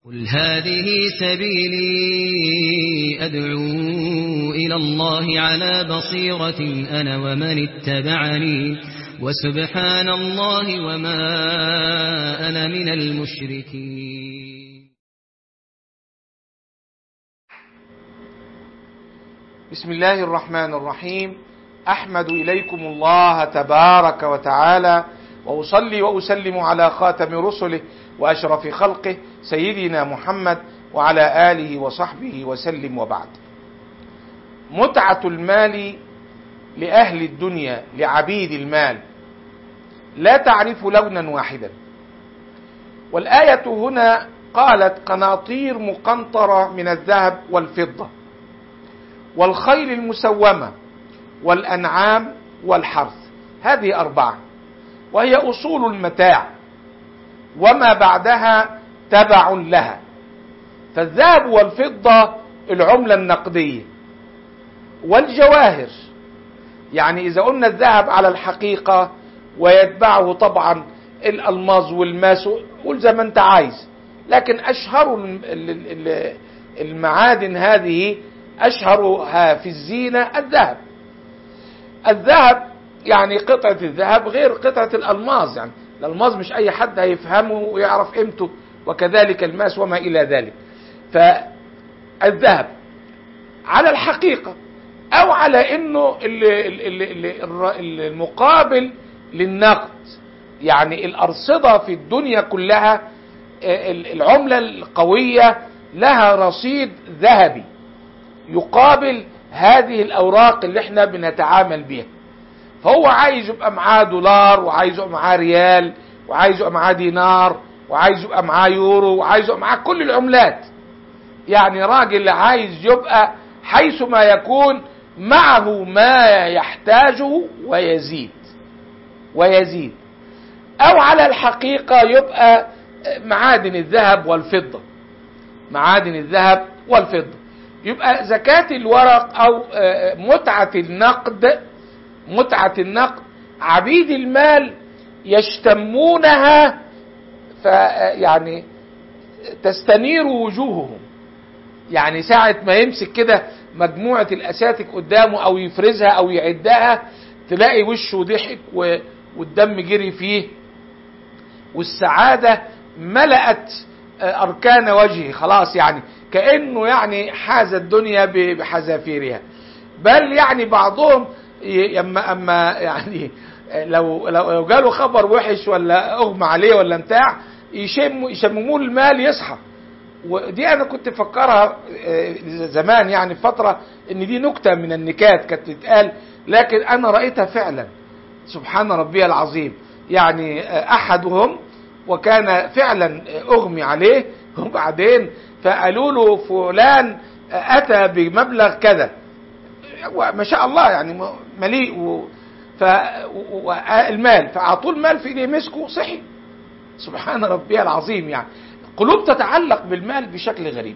قل هذه سبيلي أدعو إلى الله على بصيرة أنا ومن اتبعني وسبحان الله وما أنا من المشركين بسم الله الرحمن الرحيم أحمد إليكم الله تبارك وتعالى وأصلي وأسلم على خاتم رسله وأشرف خلقه سيدنا محمد وعلى آله وصحبه وسلم وبعد متعة المال لأهل الدنيا لعبيد المال لا تعرف لونا واحدا والآية هنا قالت قناطير مقنطرة من الذهب والفضة والخيل المسومة والأنعام والحرث هذه أربعة وهي أصول المتاع وما بعدها تبع لها فالذهب والفضة العملة النقدية والجواهر يعني إذا قلنا الذهب على الحقيقة ويتبعه طبعا الألماظ والماس قول زي ما أنت عايز لكن أشهر المعادن هذه أشهرها في الزينة الذهب الذهب يعني قطعة الذهب غير قطعة الألماظ يعني الألماظ مش أي حد هيفهمه ويعرف قيمته وكذلك الماس وما إلى ذلك فالذهب على الحقيقة أو على أنه المقابل للنقد يعني الأرصدة في الدنيا كلها العملة القوية لها رصيد ذهبي يقابل هذه الأوراق اللي احنا بنتعامل بها فهو عايز يبقى معاه دولار وعايز يبقى معاه ريال وعايز يبقى معاه دينار وعايز يبقى معاه يورو وعايز يبقى معاه كل العملات يعني راجل عايز يبقى حيث ما يكون معه ما يحتاجه ويزيد ويزيد او على الحقيقة يبقى معادن الذهب والفضة معادن الذهب والفضة يبقى زكاة الورق او متعة النقد متعة النقد عبيد المال يشتمونها فيعني تستنير وجوههم يعني ساعة ما يمسك كده مجموعة الأساتك قدامه أو يفرزها أو يعدها تلاقي وشه ضحك والدم جري فيه والسعادة ملأت أركان وجهه خلاص يعني كأنه يعني حاز الدنيا بحذافيرها بل يعني بعضهم اما اما يعني لو لو جاله خبر وحش ولا اغمى عليه ولا بتاع يشم يشمموه المال يصحى ودي انا كنت افكرها زمان يعني فتره ان دي نكته من النكات كانت تتقال لكن انا رايتها فعلا سبحان ربي العظيم يعني احدهم وكان فعلا اغمي عليه وبعدين فقالوا له فلان اتى بمبلغ كذا ما شاء الله يعني مليء و... ف... المال فاعطوه المال في ايديه مسكه صحي سبحان ربي العظيم يعني قلوب تتعلق بالمال بشكل غريب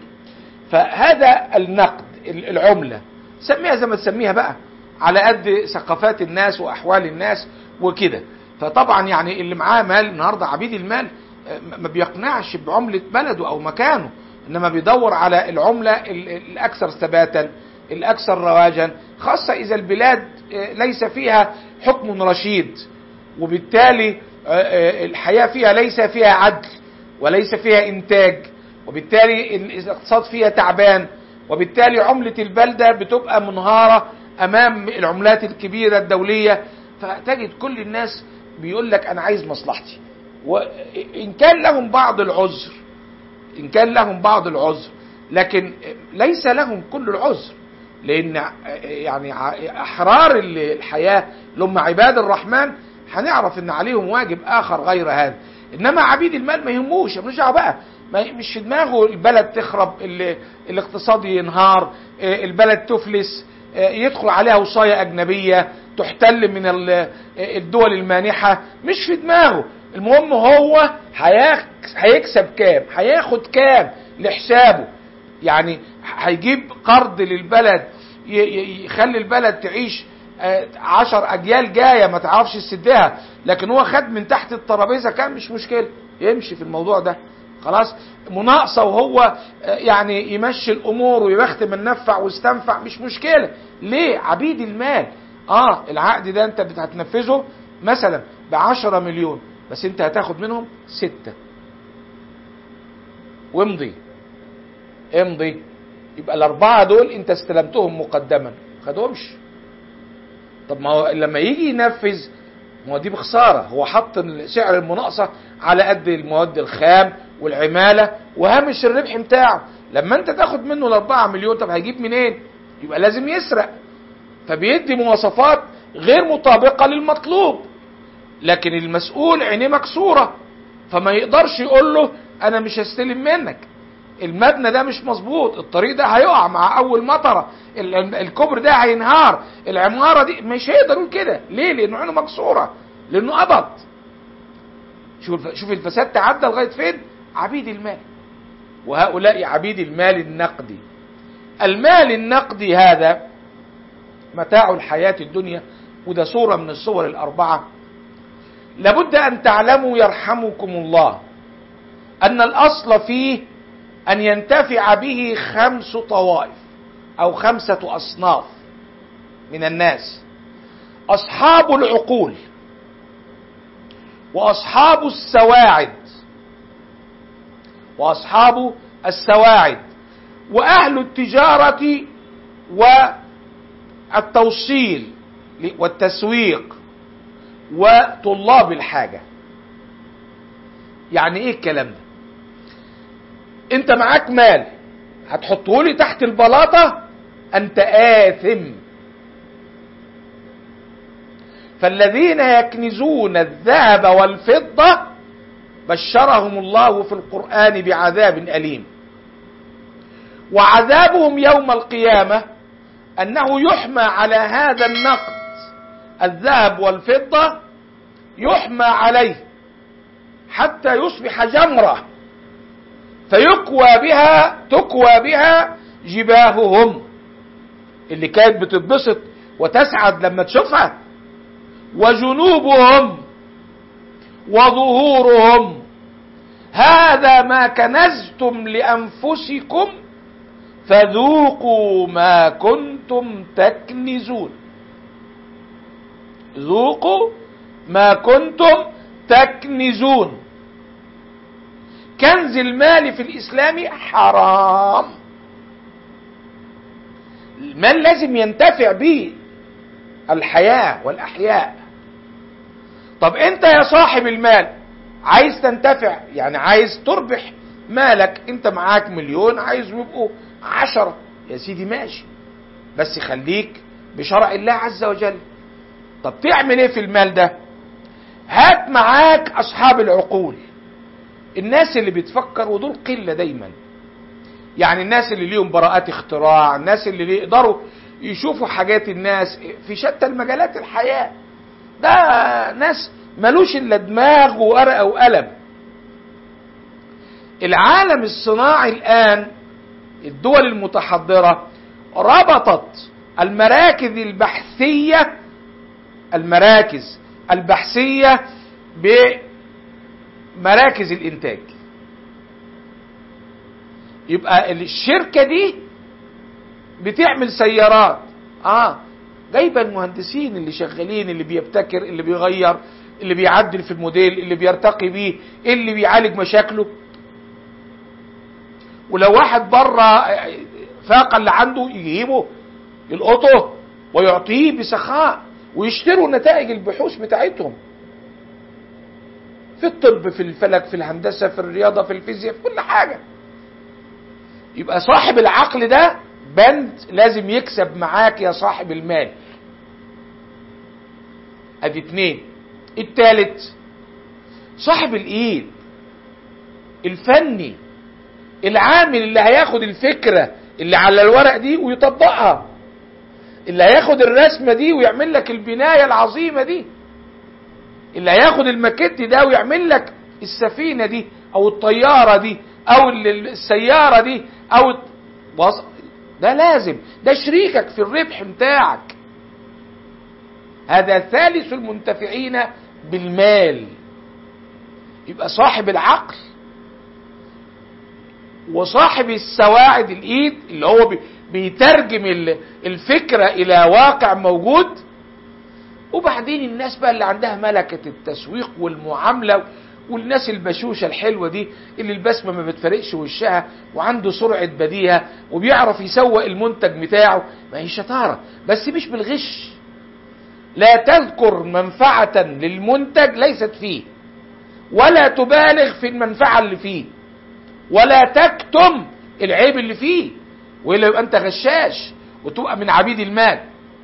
فهذا النقد العملة سميها زي ما تسميها بقى على قد ثقافات الناس واحوال الناس وكده فطبعا يعني اللي معاه مال النهارده عبيد المال ما بيقنعش بعملة بلده او مكانه انما بيدور على العملة الاكثر ثباتا الأكثر رواجا خاصة إذا البلاد ليس فيها حكم رشيد وبالتالي الحياة فيها ليس فيها عدل وليس فيها إنتاج وبالتالي الاقتصاد فيها تعبان وبالتالي عملة البلدة بتبقى منهارة أمام العملات الكبيرة الدولية فتجد كل الناس بيقول لك أنا عايز مصلحتي وإن كان لهم بعض العذر إن كان لهم بعض العذر لكن ليس لهم كل العذر لان يعني احرار الحياه اللي هم عباد الرحمن هنعرف ان عليهم واجب اخر غير هذا انما عبيد المال ما يهموش ملوش دعوه بقى مش في دماغه البلد تخرب الاقتصاد ينهار البلد تفلس يدخل عليها وصاية أجنبية تحتل من الدول المانحة مش في دماغه المهم هو هيكسب كام هياخد كام لحسابه يعني هيجيب قرض للبلد يخلي البلد تعيش عشر اجيال جايه ما تعرفش تسدها لكن هو خد من تحت الترابيزه كان مش مشكله يمشي في الموضوع ده خلاص مناقصة وهو يعني يمشي الامور ويختم النفع واستنفع مش مشكلة ليه عبيد المال اه العقد ده انت هتنفذه مثلا بعشرة مليون بس انت هتاخد منهم ستة وامضي امضي يبقى الاربعة دول انت استلمتهم مقدما خدهمش طب ما هو لما يجي ينفذ ما هو دي بخسارة هو حط سعر المناقصة على قد المواد الخام والعمالة وهامش الربح بتاعه لما انت تاخد منه الاربعة مليون طب هيجيب منين يبقى لازم يسرق فبيدي مواصفات غير مطابقة للمطلوب لكن المسؤول عينيه مكسورة فما يقدرش يقول له انا مش هستلم منك المبنى ده مش مظبوط الطريق ده هيقع مع اول مطره الكوبر ده هينهار العماره دي مش هيقدر يقول كده ليه لانه عينه مكسوره لانه قبض شوف شوف الفساد تعدى لغايه فين عبيد المال وهؤلاء عبيد المال النقدي المال النقدي هذا متاع الحياه الدنيا وده صوره من الصور الاربعه لابد ان تعلموا يرحمكم الله ان الاصل فيه أن ينتفع به خمس طوائف أو خمسة أصناف من الناس أصحاب العقول وأصحاب السواعد وأصحاب السواعد وأهل التجارة والتوصيل والتسويق وطلاب الحاجة يعني ايه الكلام ده انت معاك مال هتحطه لي تحت البلاطة انت آثم فالذين يكنزون الذهب والفضة بشرهم الله في القرآن بعذاب أليم وعذابهم يوم القيامة أنه يحمى على هذا النقد الذهب والفضة يحمى عليه حتى يصبح جمره فيكوى بها تكوى بها جباههم اللي كانت بتتبسط وتسعد لما تشوفها وجنوبهم وظهورهم هذا ما كنزتم لانفسكم فذوقوا ما كنتم تكنزون ذوقوا ما كنتم تكنزون كنز المال في الإسلام حرام المال لازم ينتفع به الحياة والأحياء طب أنت يا صاحب المال عايز تنتفع يعني عايز تربح مالك أنت معاك مليون عايز يبقوا عشرة يا سيدي ماشي بس خليك بشرع الله عز وجل طب تعمل ايه في المال ده هات معاك اصحاب العقول الناس اللي بتفكر ودول قله دايما يعني الناس اللي ليهم براءات اختراع الناس اللي يقدروا يشوفوا حاجات الناس في شتى المجالات الحياه ده ناس ملوش الا دماغ وورقه وقلم العالم الصناعي الان الدول المتحضره ربطت المراكز البحثيه المراكز البحثيه بمراكز الانتاج يبقى الشركه دي بتعمل سيارات اه جايبه المهندسين اللي شغالين اللي بيبتكر اللي بيغير اللي بيعدل في الموديل اللي بيرتقي بيه اللي بيعالج مشاكله ولو واحد بره فاق اللي عنده يجيبه يلقطه ويعطيه بسخاء ويشتروا نتائج البحوث بتاعتهم في الطب في الفلك في الهندسه في الرياضه في الفيزياء في كل حاجه يبقى صاحب العقل ده بند لازم يكسب معاك يا صاحب المال ادي اتنين التالت صاحب الايد الفني العامل اللي هياخد الفكره اللي على الورق دي ويطبقها اللي هياخد الرسمه دي ويعمل لك البنايه العظيمه دي اللي هياخد الماكيت ده ويعمل لك السفينه دي او الطياره دي او السياره دي او ده لازم ده شريكك في الربح بتاعك هذا ثالث المنتفعين بالمال يبقى صاحب العقل وصاحب السواعد الايد اللي هو بي- بيترجم ال- الفكرة الى واقع موجود وبعدين الناس بقى اللي عندها ملكة التسويق والمعاملة والناس البشوشة الحلوة دي اللي البسمة ما بتفرقش وشها وعنده سرعة بديهة وبيعرف يسوق المنتج بتاعه ما هي شطارة بس مش بالغش لا تذكر منفعة للمنتج ليست فيه ولا تبالغ في المنفعة اللي فيه ولا تكتم العيب اللي فيه وإلا يبقى أنت غشاش وتبقى من عبيد المال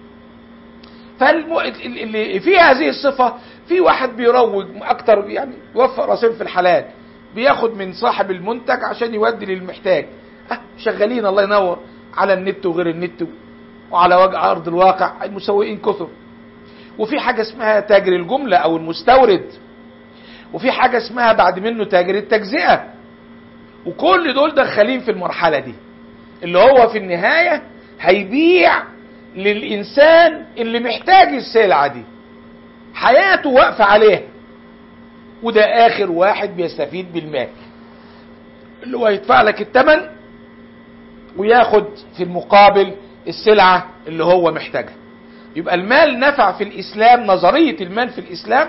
فاللي في هذه الصفة في واحد بيروج أكتر يعني يوفق راسين في الحلال بياخد من صاحب المنتج عشان يودي للمحتاج أه شغالين الله ينور على النت وغير النت وعلى وجه أرض الواقع المسوقين كثر وفي حاجة اسمها تاجر الجملة أو المستورد وفي حاجة اسمها بعد منه تاجر التجزئة وكل دول دخالين في المرحلة دي اللي هو في النهاية هيبيع للإنسان اللي محتاج السلعة دي حياته واقفة عليها وده آخر واحد بيستفيد بالمال اللي هو يدفع لك الثمن وياخد في المقابل السلعة اللي هو محتاجها يبقى المال نفع في الإسلام نظرية المال في الإسلام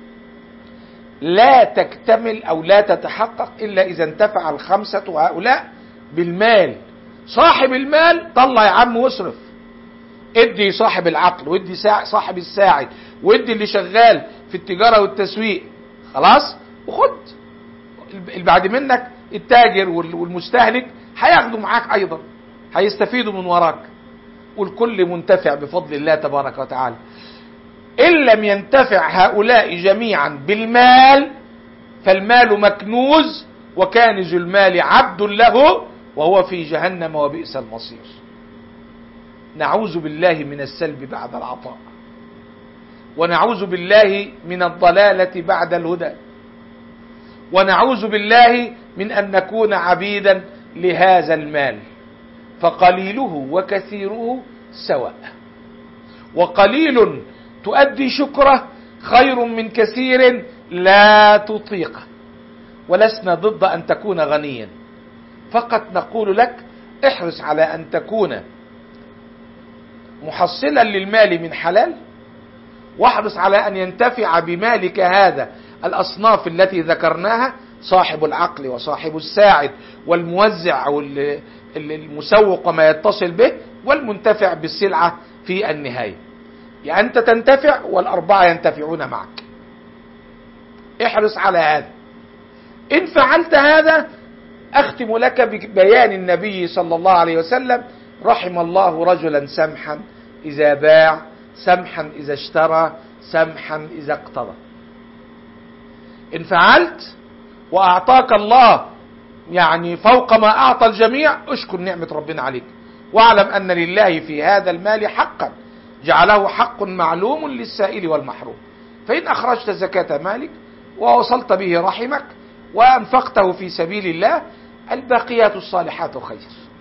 لا تكتمل أو لا تتحقق إلا إذا انتفع الخمسة هؤلاء بالمال صاحب المال طلع يا عم واصرف ادي صاحب العقل وادي ساع- صاحب الساعد وادي اللي شغال في التجارة والتسويق خلاص وخد اللي بعد منك التاجر وال- والمستهلك هياخدوا معاك ايضا هيستفيدوا من وراك والكل منتفع بفضل الله تبارك وتعالى ان لم ينتفع هؤلاء جميعا بالمال فالمال مكنوز وكانز المال عبد له وهو في جهنم وبئس المصير نعوذ بالله من السلب بعد العطاء ونعوذ بالله من الضلالة بعد الهدى ونعوذ بالله من أن نكون عبيدا لهذا المال فقليله وكثيره سواء وقليل تؤدي شكره خير من كثير لا تطيقه ولسنا ضد أن تكون غنيا فقط نقول لك احرص على أن تكون محصلا للمال من حلال واحرص على أن ينتفع بمالك هذا الأصناف التي ذكرناها صاحب العقل وصاحب الساعد والموزع أو ال- ال- المسوق وما يتصل به والمنتفع بالسلعة في النهاية يعني أنت تنتفع والأربعة ينتفعون معك احرص على هذا إن فعلت هذا أختم لك ببيان النبي صلى الله عليه وسلم رحم الله رجلا سمحا إذا باع سمحا إذا اشترى سمحا إذا اقتضى إن فعلت وأعطاك الله يعني فوق ما أعطى الجميع اشكر نعمة ربنا عليك واعلم أن لله في هذا المال حقا جعله حق معلوم للسائل والمحروم فإن أخرجت زكاة مالك ووصلت به رحمك وأنفقته في سبيل الله الباقيات الصالحات خير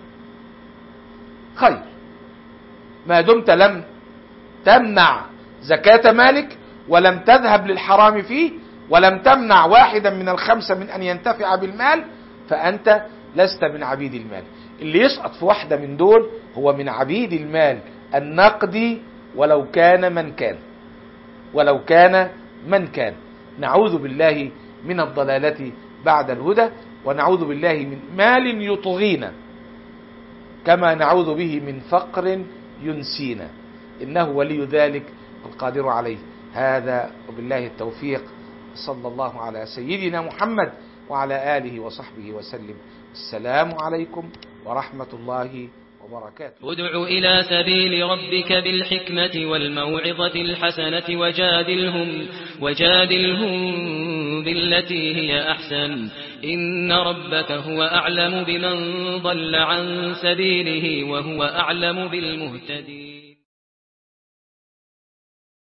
خير ما دمت لم تمنع زكاة مالك ولم تذهب للحرام فيه ولم تمنع واحدا من الخمسة من أن ينتفع بالمال فأنت لست من عبيد المال اللي يسقط في واحدة من دول هو من عبيد المال النقدي ولو كان من كان ولو كان من كان نعوذ بالله من الضلالة بعد الهدى ونعوذ بالله من مال يطغينا كما نعوذ به من فقر ينسينا إنه ولي ذلك القادر عليه هذا وبالله التوفيق صلى الله على سيدنا محمد وعلى آله وصحبه وسلم السلام عليكم ورحمة الله وبركاته ادع إلى سبيل ربك بالحكمة والموعظة الحسنة وجادلهم وجادلهم بالتي هي أحسن إن ربك هو أعلم بمن ضل عن سبيله وهو أعلم بالمهتدين